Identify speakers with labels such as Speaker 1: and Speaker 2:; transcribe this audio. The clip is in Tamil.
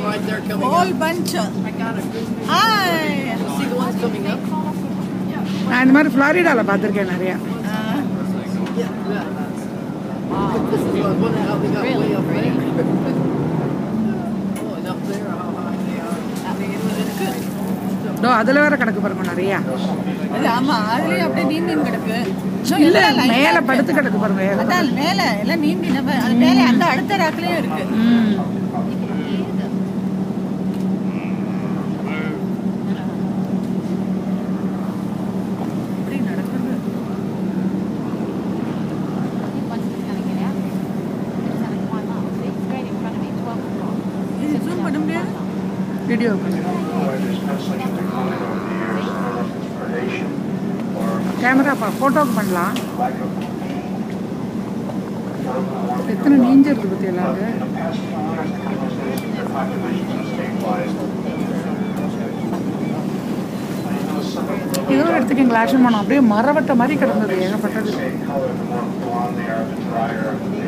Speaker 1: right there coming
Speaker 2: hole
Speaker 1: up.
Speaker 2: Punch
Speaker 1: I got a good
Speaker 2: hi
Speaker 1: See the ones coming up?
Speaker 3: நான் இந்த மாதிரி ஃப்ளாரிடாவில் பார்த்துருக்கேன் நிறையா
Speaker 1: Yeah, yeah. This is what, what how they got way up there. oh, and up there, how high they are.
Speaker 2: அது இருபது இருக்கு
Speaker 3: இதோ அதில் வேற கிடக்கு பாருங்க நிறையா
Speaker 2: இல்ல ஆமா அதுலயும் அப்படியே நீந்தி கிடக்கு இன்னும்
Speaker 3: இல்லை
Speaker 2: எல்லாம் line ஆ
Speaker 3: மேலே
Speaker 2: இருக்கு.
Speaker 3: படுத்து கிடக்கு பாருங்க
Speaker 2: அதான் மேல எல்லாம் நீந்தி நம்ம அது மேல அந்த அடுத்த ராக்லயும் இருக்கு
Speaker 3: ம்
Speaker 2: அப்படி நடக்குது இது zoom பண்ண முடியாது
Speaker 3: வீடியோ பண்ணுங்க கேமரா ஃபோட்டோக்கு பண்ணலாம் எத்தனை நீஞ்ச இருக்கு பற்றி எல்லாரும் ஏதோ ஒரு இடத்துக்கு எங்களை ஆக்ஷன் பண்ணோம் அப்படியே மரவட்ட மாதிரி கிடந்தது ஏகப்பட்டது
Speaker 4: color, the more blonde they are, the drier they